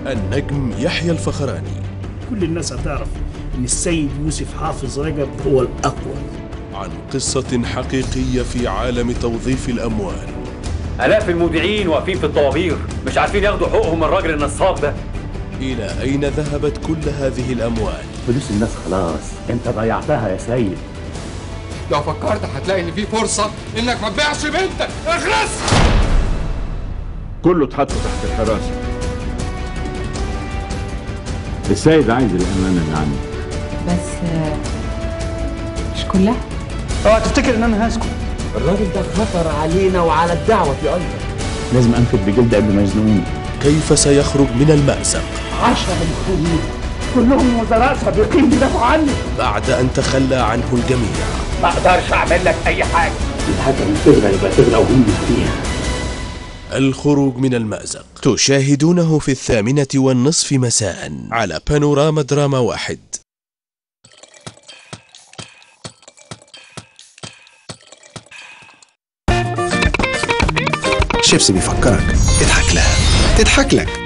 النجم يحيى الفخراني كل الناس هتعرف ان السيد يوسف حافظ رجب هو الاقوى عن قصة حقيقية في عالم توظيف الأموال آلاف المذيعين واقفين في الطوابير مش عارفين ياخدوا حقوقهم من الراجل النصاب ده إلى أين ذهبت كل هذه الأموال فلوس الناس خلاص انت ضيعتها يا سيد لو فكرت هتلاقي ان في فرصه انك ما تبيعش بنتك اخلص كله اتحط تحت الحراسة السيد عايز الأمانة اللي عندي بس آه، مش كلها اوعى تفتكر ان انا هسكت الراجل ده خطر علينا وعلى الدعوة أيضا لازم أنفذ بجلد قبل ما يزنقوني كيف سيخرج من المأزق عشرة الخلود كلهم وزراء سابقين بيدافعوا عني بعد أن تخلى عنه الجميع ما اقدرش اعمل لك اي حاجه الحاجة اللي تغرق يبقى تغرق وهم فيها الخروج من المأزق تشاهدونه في الثامنة والنصف مساء على بانوراما دراما واحد شيبسي بيفكرك اضحك لها تضحك لك